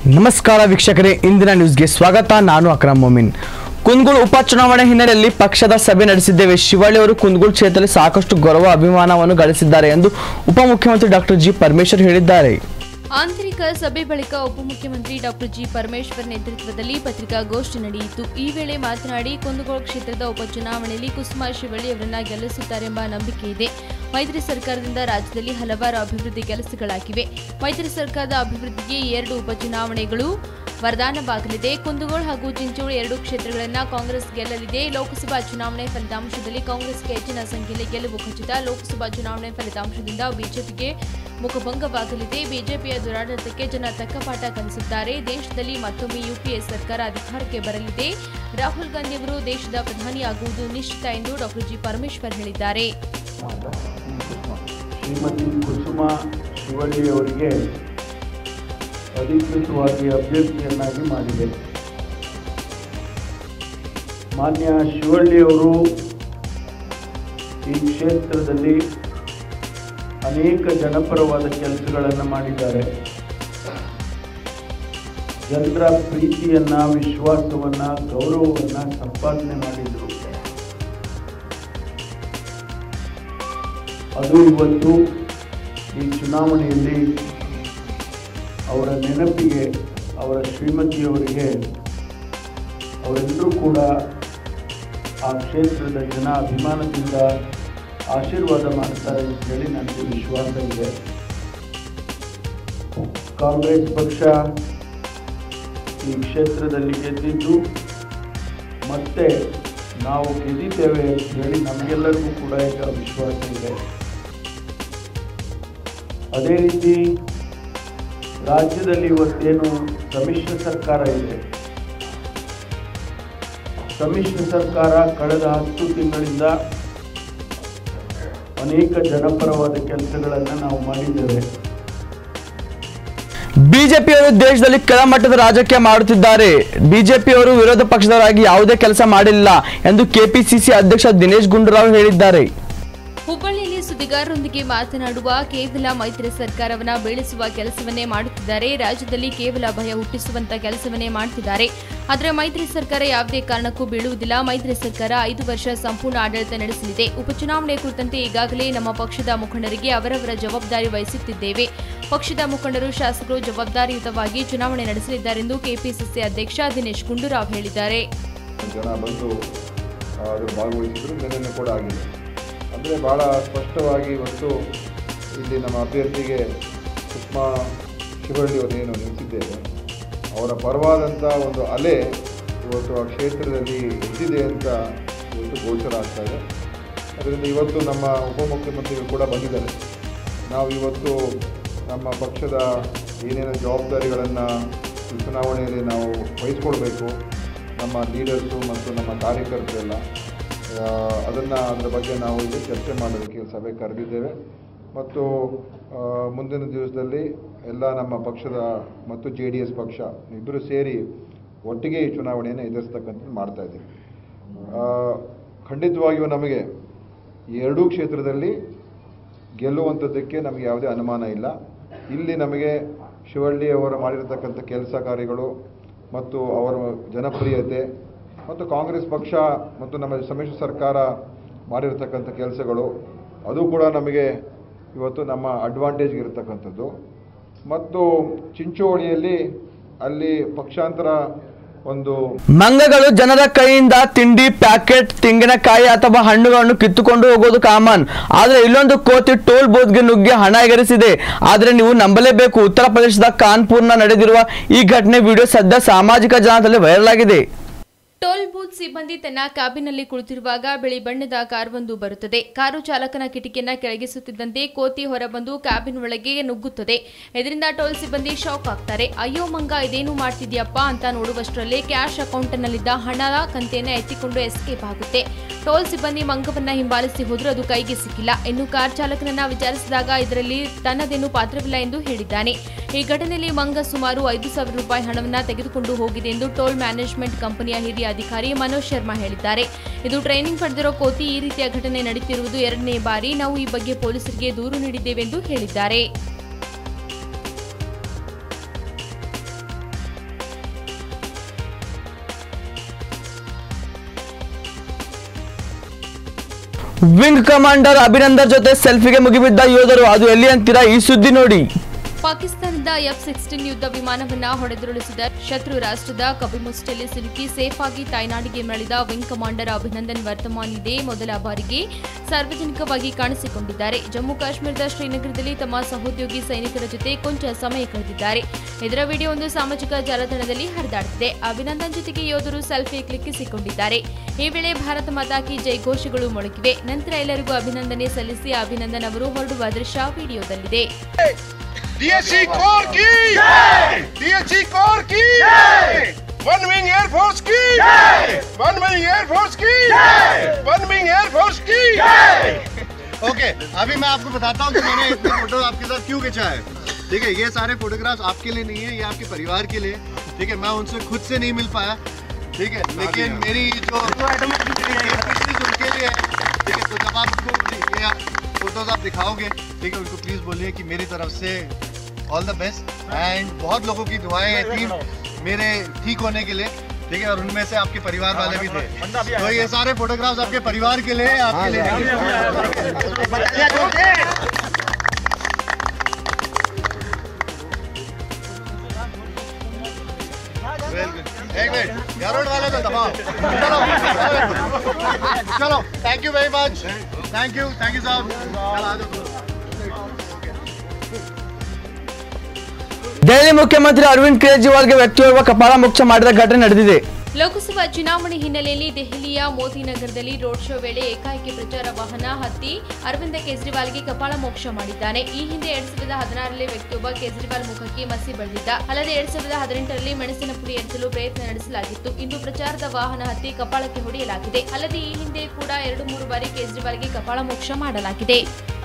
ನಮಸ್ಕಾರ ವೀಕ್ಷಕರೇ ಇಂದಿನ ನ್ಯೂಸ್ಗೆ ಸ್ವಾಗತ ನಾನು ಅಕ್ರಮ್ ಮೊಮಿನ್ ಕುಂದಗೋಳ ಉಪಚುನಾವಣೆ ಹಿನ್ನೆಲೆಯಲ್ಲಿ ಪಕ್ಷದ ಸಭೆ ನಡೆಸಿದ್ದೇವೆ ಶಿವಳ್ಳಿ ಅವರು ಕುಂದಗೋಳ ಕ್ಷೇತ್ರದಲ್ಲಿ ಸಾಕಷ್ಟು ಗೌರವ ಅಭಿಮಾನವನ್ನು ಗಳಿಸಿದ್ದಾರೆ ಎಂದು ಉಪಮುಖ್ಯಮಂತ್ರಿ ಡಾಕ್ಟರ್ ಜಿ ಪರಮೇಶ್ವರ್ ಹೇಳಿದ್ದಾರೆ ಆಂತರಿಕ ಸಭೆ ಬಳಿಕ ಉಪಮುಖ್ಯಮಂತ್ರಿ ಡಾಕ್ಟರ್ ಜಿ ಪರಮೇಶ್ವರ್ ನೇತೃತ್ವದಲ್ಲಿ ಪತ್ರಿಕಾಗೋಷ್ಠಿ ನಡೆಯಿತು ಈ ವೇಳೆ ಮಾತನಾಡಿ ಕುಂದಗೋಳ ಕ್ಷೇತ್ರದ ಉಪಚುನಾವಣೆಯಲ್ಲಿ ಕುಸುಮಾ ಶಿವಳ್ಳಿ ಅವರನ್ನ ಗೆಲ್ಲಿಸುತ್ತಾರೆಂಬ ನಂಬಿಕೆ ಇದೆ ಮೈತ್ರಿ ಸರ್ಕಾರದಿಂದ ರಾಜ್ಯದಲ್ಲಿ ಹಲವಾರು ಅಭಿವೃದ್ಧಿ ಕೆಲಸಗಳಾಗಿವೆ ಮೈತ್ರಿ ಸರ್ಕಾರದ ಅಭಿವೃದ್ಧಿಗೆ ಎರಡು ಉಪಚುನಾವಣೆಗಳು ವರದಾನವಾಗಲಿದೆ ಕುಂದಗೋಳ ಹಾಗೂ ಚಿಂಚೋಳಿ ಎರಡು ಕ್ಷೇತ್ರಗಳನ್ನ ಕಾಂಗ್ರೆಸ್ ಗೆಲ್ಲಲಿದೆ ಲೋಕಸಭಾ ಚುನಾವಣೆ ಫಲಿತಾಂಶದಲ್ಲಿ ಕಾಂಗ್ರೆಸ್ಗೆ ಹೆಚ್ಚಿನ ಸಂಖ್ಯೆಯಲ್ಲಿ ಗೆಲುವು ಖಚಿತ ಲೋಕಸಭಾ ಚುನಾವಣೆ ಫಲಿತಾಂಶದಿಂದ ಬಿಜೆಪಿಗೆ ಮುಖಭಂಗವಾಗಲಿದೆ ಬಿಜೆಪಿಯ ದುರಾಡಳಿತಕ್ಕೆ ಜನ ತಕ್ಕ ಪಾಠ ಕಲಿಸುತ್ತಾರೆ ದೇಶದಲ್ಲಿ ಮತ್ತೊಮ್ಮೆ ಯುಪಿಎ ಸರ್ಕಾರ ಅಧಿಕಾರಕ್ಕೆ ಬರಲಿದೆ ರಾಹುಲ್ ಗಾಂಧಿ ಅವರು ದೇಶದ ಪ್ರಧಾನಿಯಾಗುವುದು ನಿಶ್ಚಿತ ಎಂದು ಡಾಕ್ಟರ್ ಜಿ ಪರಮೇಶ್ವರ್ ಹೇಳಿದ್ದಾರೆ ಶ್ರೀಮತಿ ಕುಸುಮಾ ಶಿವಳ್ಳಿ ಅವರಿಗೆ ಅಧಿಕೃತವಾಗಿ ಅಭ್ಯರ್ಥಿಯನ್ನಾಗಿ ಮಾಡಿದೆ ಮಾನ್ಯ ಶಿವಳ್ಳಿ ಅವರು ಈ ಕ್ಷೇತ್ರದಲ್ಲಿ ಅನೇಕ ಜನಪರವಾದ ಕೆಲಸಗಳನ್ನು ಮಾಡಿದ್ದಾರೆ ಜನರ ಪ್ರೀತಿಯನ್ನ ವಿಶ್ವಾಸವನ್ನ ಗೌರವವನ್ನ ಸಂಪಾದನೆ ಮಾಡಿದರು ಅದು ಇವತ್ತು ಈ ಚುನಾವಣೆಯಲ್ಲಿ ಅವರ ನೆನಪಿಗೆ ಅವರ ಶ್ರೀಮತಿಯವರಿಗೆ ಅವರೆಲ್ಲರೂ ಕೂಡ ಆ ಕ್ಷೇತ್ರದ ಜನ ಅಭಿಮಾನದಿಂದ ಆಶೀರ್ವಾದ ಮಾಡ್ತಾರೆ ಅಂತೇಳಿ ನನಗೆ ವಿಶ್ವಾಸ ಇದೆ ಕಾಂಗ್ರೆಸ್ ಪಕ್ಷ ಈ ಕ್ಷೇತ್ರದಲ್ಲಿ ಗೆದ್ದಿದ್ದು ಮತ್ತೆ ನಾವು ಗೆದ್ದಿದ್ದೇವೆ ಅಂತ ಹೇಳಿ ನಮಗೆಲ್ಲರಿಗೂ ಕೂಡ ಈಗ ವಿಶ್ವಾಸ ಇದೆ ಅದೇ ರೀತಿ ರಾಜ್ಯದಲ್ಲಿ ಇವತ್ತೇನು ಸಮ್ಮಿಶ್ರ ಸರ್ಕಾರ ಇದೆ ಸಮ್ಮಿಶ್ರ ಸರ್ಕಾರ ಕಳೆದ ಹತ್ತು ತಿಂಗಳಿಂದ ಅನೇಕ ಜನಪರವಾದ ಕೆಲಸಗಳನ್ನು ನಾವು ಮಾಡಿದ್ದೇವೆ ಬಿಜೆಪಿಯವರು ದೇಶದಲ್ಲಿ ಕೆಳಮಟ್ಟದ ರಾಜಕೀಯ ಮಾಡುತ್ತಿದ್ದಾರೆ ಬಿಜೆಪಿಯವರು ವಿರೋಧ ಪಕ್ಷದವರಾಗಿ ಯಾವುದೇ ಕೆಲಸ ಮಾಡಿಲ್ಲ ಎಂದು ಕೆಪಿಸಿಸಿ ಅಧ್ಯಕ್ಷ ದಿನೇಶ್ ಗುಂಡೂರಾವ್ ಹೇಳಿದ್ದಾರೆ ಹುಬ್ಬಳ್ಳಿಯಲ್ಲಿ ಸುದ್ದಿಗಾರರೊಂದಿಗೆ ಮಾತನಾಡುವ ಕೇವಲ ಮೈತ್ರಿ ಸರ್ಕಾರವನ್ನ ಬೀಳಿಸುವ ಕೆಲಸವನ್ನೇ ಮಾಡುತ್ತಿದ್ದಾರೆ ರಾಜ್ಯದಲ್ಲಿ ಕೇವಲ ಭಯ ಹುಟ್ಟಿಸುವಂತ ಕೆಲಸವನ್ನೇ ಮಾಡುತ್ತಿದ್ದಾರೆ ಆದರೆ ಮೈತ್ರಿ ಸರ್ಕಾರ ಯಾವುದೇ ಕಾರಣಕ್ಕೂ ಬೀಳುವುದಿಲ್ಲ ಮೈತ್ರಿ ಸರ್ಕಾರ ಐದು ವರ್ಷ ಸಂಪೂರ್ಣ ಆಡಳಿತ ನಡೆಸಲಿದೆ ಉಪಚುನಾವಣೆ ಕುರಿತಂತೆ ಈಗಾಗಲೇ ನಮ್ಮ ಪಕ್ಷದ ಮುಖಂಡರಿಗೆ ಅವರವರ ಜವಾಬ್ದಾರಿ ವಹಿಸುತ್ತಿದ್ದೇವೆ ಪಕ್ಷದ ಮುಖಂಡರು ಶಾಸಕರು ಜವಾಬ್ದಾರಿಯುತವಾಗಿ ಚುನಾವಣೆ ನಡೆಸಲಿದ್ದಾರೆಂದು ಕೆಪಿಸಿಸಿ ಅಧ್ಯಕ್ಷ ದಿನೇಶ್ ಗುಂಡೂರಾವ್ ಹೇಳಿದ್ದಾರೆ ಜನ ಬಂದು ಆ, ಅದು ಭಾಗವಹಿಸಿದ್ರು ನಿನ್ನೆ ಕೂಡ ಆಗಿದೆ ಅಂದರೆ ಭಾಳ ಸ್ಪಷ್ಟವಾಗಿ ಇವತ್ತು ಇಲ್ಲಿ ನಮ್ಮ ಅಭ್ಯರ್ಥಿಗೆ ಸುಷ್ಮಾ ಶಿವಳ್ಳಿ ಅವರೇನು ನಿಲ್ಲಿಸಿದ್ದೇವೆ ಅವರ ಪರವಾದಂಥ ಒಂದು ಅಲೆ ಇವತ್ತು ಆ ಕ್ಷೇತ್ರದಲ್ಲಿ ಎದ್ದಿದೆ ಅಂತ ಇವತ್ತು ಗೋಚರ ಆಗ್ತಾ ಇದೆ ಅದರಿಂದ ಇವತ್ತು ನಮ್ಮ ಉಪಮುಖ್ಯಮಂತ್ರಿಗಳು ಕೂಡ ಬಂದಿದ್ದಾರೆ ನಾವು ಇವತ್ತು ನಮ್ಮ ಪಕ್ಷದ ಏನೇನು ಜವಾಬ್ದಾರಿಗಳನ್ನು ಈ ಚುನಾವಣೆಯಲ್ಲಿ ನಾವು ವಹಿಸ್ಕೊಳ್ಬೇಕು ನಮ್ಮ ಲೀಡರ್ಸು ಮತ್ತು ನಮ್ಮ ಕಾರ್ಯಕರ್ತರೆಲ್ಲ ಅದನ್ನು ಅದರ ಬಗ್ಗೆ ನಾವು ಇಲ್ಲಿ ಚರ್ಚೆ ಮಾಡೋದಕ್ಕೆ ಸಭೆ ಕರೆದಿದ್ದೇವೆ ಮತ್ತು ಆ, ಮುಂದಿನ ದಿವಸದಲ್ಲಿ ಎಲ್ಲ ನಮ್ಮ ಪಕ್ಷದ ಮತ್ತು ಜೆ ಡಿ ಎಸ್ ಪಕ್ಷ ಇಬ್ಬರು ಸೇರಿ ಒಟ್ಟಿಗೆ ಈ ಚುನಾವಣೆಯನ್ನು ಎದುರಿಸ್ತಕ್ಕಂಥದ್ದು ಮಾಡ್ತಾ ಇದ್ದೀವಿ ಆ, ಖಂಡಿತವಾಗಿಯೂ ನಮಗೆ ಈ ಎರಡೂ ಕ್ಷೇತ್ರದಲ್ಲಿ ಗೆಲ್ಲುವಂಥದ್ದಕ್ಕೆ ನಮಗೆ ಯಾವುದೇ ಅನುಮಾನ ಇಲ್ಲ ಇಲ್ಲಿ ನಮಗೆ ಶಿವಳ್ಳಿ ಅವರು ಮಾಡಿರತಕ್ಕಂಥ ಕೆಲಸ ಕಾರ್ಯಗಳು ಮತ್ತು ಅವರ ಜನಪ್ರಿಯತೆ ಮತ್ತು ಕಾಂಗ್ರೆಸ್ ಪಕ್ಷ ಮತ್ತು ನಮ್ಮ ಸಮ್ಮಿಶ್ರ ಸರ್ಕಾರ ಮಾಡಿರತಕ್ಕಂಥ ಕೆಲಸಗಳು ಅದು ಕೂಡ ನಮಗೆ ಇವತ್ತು ನಮ್ಮ ಅಡ್ವಾಂಟೇಜ್ಗೆ ಇರತಕ್ಕಂಥದ್ದು ಮತ್ತು ಚಿಂಚೋಳಿಯಲ್ಲಿ ಅಲ್ಲಿ ಪಕ್ಷಾಂತರ ಒಂದು ಮಂಗಗಳು ಜನರ ಕೈಯಿಂದ ತಿಂಡಿ ಪ್ಯಾಕೆಟ್ ತೆಂಗಿನಕಾಯಿ ಅಥವಾ ಹಣ್ಣುಗಳನ್ನು ಕಿತ್ತುಕೊಂಡು ಹೋಗೋದು ಕಾಮನ್ ಆದ್ರೆ ಇಲ್ಲೊಂದು ಕೋತಿ ಟೋಲ್ ಬೂತ್ಗೆ ನುಗ್ಗಿ ಹಣ ಎಗರಿಸಿದೆ ಆದ್ರೆ ನೀವು ನಂಬಲೇಬೇಕು ಉತ್ತರ ಪ್ರದೇಶದ ಕಾನ್ಪುರ್ನ ನಡೆದಿರುವ ಈ ಘಟನೆ ವಿಡಿಯೋ ಸದ್ಯ ಸಾಮಾಜಿಕ ಜಾಲದಲ್ಲಿ ವೈರಲ್ ಆಗಿದೆ ಟೋಲ್ ಬೂತ್ ಸಿಬ್ಬಂದಿ ತನ್ನ ಕ್ಯಾಬಿನಲ್ಲಿ ಕುಳಿತಿರುವಾಗ ಬಿಳಿ ಬಣ್ಣದ ಕಾರೊಂದು ಬರುತ್ತದೆ ಕಾರು ಚಾಲಕನ ಕಿಟಕಿಯನ್ನ ಕೆಳಗಿಸುತ್ತಿದ್ದಂತೆ ಕೋತಿ ಹೊರಬಂದು ಕ್ಯಾಬಿನ್ ಒಳಗೆ ನುಗ್ಗುತ್ತದೆ ಇದರಿಂದ ಟೋಲ್ ಸಿಬ್ಬಂದಿ ಶಾಕ್ ಆಗ್ತಾರೆ ಅಯ್ಯೋ ಮಂಗ ಇದೇನು ಮಾಡ್ತಿದ್ಯಪ್ಪ ಅಂತ ನೋಡುವಷ್ಟರಲ್ಲೇ ಕ್ಯಾಶ್ ಅಕೌಂಟ್ನಲ್ಲಿದ್ದ ಹಣದ ಕಂತೆಯನ್ನ ಎತ್ತಿಕೊಂಡು ಎಸ್ಕೇಪ್ ಆಗುತ್ತೆ ಟೋಲ್ ಸಿಬ್ಬಂದಿ ಮಂಗವನ್ನ ಹಿಂಬಾಲಿಸಿ ಹೋದ್ರೂ ಅದು ಕೈಗೆ ಸಿಕ್ಕಿಲ್ಲ ಇನ್ನು ಕಾರ್ ಚಾಲಕನನ್ನ ವಿಚಾರಿಸಿದಾಗ ಇದರಲ್ಲಿ ತನ್ನದೇನು ಪಾತ್ರವಿಲ್ಲ ಎಂದು ಹೇಳಿದ್ದಾನೆ ಈ ಘಟನೆಯಲ್ಲಿ ಮಂಗ ಸುಮಾರು ಐದು ಸಾವಿರ ರೂಪಾಯಿ ಹಣವನ್ನ ತೆಗೆದುಕೊಂಡು ಹೋಗಿದೆ ಎಂದು ಟೋಲ್ ಮ್ಯಾನೇಜ್ಮೆಂಟ್ ಕಂಪನಿಯ ಹಿರಿಯ ಅಧಿಕಾರಿ ಮನೋಜ್ ಶರ್ಮಾ ಹೇಳಿದ್ದಾರೆ ಇದು ಟ್ರೈನಿಂಗ್ ಪಡೆದಿರೋ ಕೋತಿ ಈ ರೀತಿಯ ಘಟನೆ ನಡೆಯುತ್ತಿರುವುದು ಎರಡನೇ ಬಾರಿ ನಾವು ಈ ಬಗ್ಗೆ ಪೊಲೀಸರಿಗೆ ದೂರು ನೀಡಿದ್ದೇವೆಂದು ಹೇಳಿದ್ದಾರೆ ವಿಂಗ್ ಕಮಾಂಡರ್ ಅಭಿನಂದನ್ ಜೊತೆ ಸೆಲ್ಫಿಗೆ ಮುಗಿಬಿದ್ದ ಯೋಧರು ಅದು ಎಲ್ಲಿ ಅಂತೀರಾ ಈ ಸುದ್ದಿ ನೋಡಿ ಪಾಕಿಸ್ತಾನದ ಎಫ್ ಸಿಕ್ಸ್ಟೀನ್ ಯುದ್ಧ ವಿಮಾನವನ್ನ ಹೊಡೆದುರುಳಿಸಿದ ಶತ್ರು ರಾಷ್ಟ್ರದ ಕಪಿಮುಷ್ಟಿಯಲ್ಲಿ ಸಿಲುಕಿ ಸೇಫ್ ಆಗಿ ತಾಯ್ನಾಡಿಗೆ ಮರಳಿದ ವಿಂಗ್ ಕಮಾಂಡರ್ ಅಭಿನಂದನ್ ವರ್ತಮಾನ್ ಇದೇ ಮೊದಲ ಬಾರಿಗೆ ಸಾರ್ವಜನಿಕವಾಗಿ ಕಾಣಿಸಿಕೊಂಡಿದ್ದಾರೆ ಜಮ್ಮು ಕಾಶ್ಮೀರದ ಶ್ರೀನಗರದಲ್ಲಿ ತಮ್ಮ ಸಹೋದ್ಯೋಗಿ ಸೈನಿಕರ ಜೊತೆ ಕೊಂಚ ಸಮಯ ಕಳೆದಿದ್ದಾರೆ ಇದರ ವಿಡಿಯೋ ಒಂದು ಸಾಮಾಜಿಕ ಜಾಲತಾಣದಲ್ಲಿ ಹರಿದಾಡುತ್ತಿದೆ ಅಭಿನಂದನ್ ಜೊತೆಗೆ ಯೋಧರು ಸೆಲ್ಫಿ ಕ್ಲಿಕ್ಕಿಸಿಕೊಂಡಿದ್ದಾರೆ ಈ ವೇಳೆ ಭಾರತ ಮಾತಾ ಕಿ ಜೈ ಘೋಷಗಳು ಮೊಳಗಿವೆ ನಂತರ ಎಲ್ಲರಿಗೂ ಅಭಿನಂದನೆ ಸಲ್ಲಿಸಿ ಅಭಿನಂದನ್ ಅವರು ಹೊರಡುವ ದೃಶ್ಯ ವಿಡಿಯೋದಲ್ಲಿದೆ डीएससी कोर की डीएससी कोर की वन विंग एयरफोर्स की वन विंग एयरफोर्स की वन विंग एयरफोर्स की ओके अभी मैं आपको बताता हूँ कि मैंने इतने फोटो आपके साथ क्यों खिंचा है ठीक है ये सारे फोटोग्राफ्स आपके लिए नहीं है ये आपके परिवार के लिए ठीक है मैं उनसे खुद से नहीं मिल पाया ठीक है लेकिन मेरी जो मेरी उनके लिए है ठीक है तो जब आपको ये फोटोज आप दिखाओगे ठीक है उनको प्लीज़ बोलिए कि मेरी तरफ से ऑल द बेस्ट एंड बहुत लोगों की दुआएं थी मेरे ठीक होने के लिए ठीक है और उनमें से आपके परिवार वाले भी थे तो ये सारे फोटोग्राफ्स आपके परिवार के लिए आपके लिए एक मिनट गरुड़ वाले तो दबाओ चलो चलो thank you very much thank you thank you साहब चलो आ जाओ ದೆಹಲಿ ಮುಖ್ಯಮಂತ್ರಿ ಅರವಿಂದ್ ಕೇಜ್ರಿವಾಲ್ಗೆ ವ್ಯಕ್ತಿಯೋರ್ವ ಕಪಾಳ ಮೋಕ್ಷ ಮಾಡಿದ ಘಟನೆ ನಡೆದಿದೆ ಲೋಕಸಭಾ ಚುನಾವಣೆ ಹಿನ್ನೆಲೆಯಲ್ಲಿ ದೆಹಲಿಯ ಮೋದಿ ನಗರದಲ್ಲಿ ರೋಡ್ ಶೋ ವೇಳೆ ಏಕಾಏಕಿ ಪ್ರಚಾರ ವಾಹನ ಹತ್ತಿ ಅರವಿಂದ ಕೇಜ್ರಿವಾಲ್ಗೆ ಕಪಾಳ ಮೋಕ್ಷ ಮಾಡಿದ್ದಾನೆ ಈ ಹಿಂದೆ ಎರಡ್ ಸಾವಿರದ ಹದಿನಾರರಲ್ಲಿ ವ್ಯಕ್ತಿಯೊಬ್ಬ ಕೇಜ್ರಿವಾಲ್ ಮುಖಕ್ಕೆ ಮಸಿ ಬೆಳೆದಿದ್ದ ಅಲ್ಲದೆ ಎರಡ್ ಸಾವಿರದ ಹದಿನೆಂಟರಲ್ಲಿ ಮೆಣಸಿನ ಪುಡಿ ಏರಿಸಲು ಪ್ರಯತ್ನ ನಡೆಸಲಾಗಿತ್ತು ಇಂದು ಪ್ರಚಾರದ ವಾಹನ ಹತ್ತಿ ಕಪಾಳಕ್ಕೆ ಹೊಡೆಯಲಾಗಿದೆ ಅಲ್ಲದೆ ಈ ಹಿಂದೆ ಕೂಡ ಎರಡು ಮೂರು ಬಾರಿ ಕೇಜ್ರಿವಾಲ್ಗೆ ಕಪಾಳ ಮೋಕ್ಷ ಮಾಡಲಾಗಿದೆ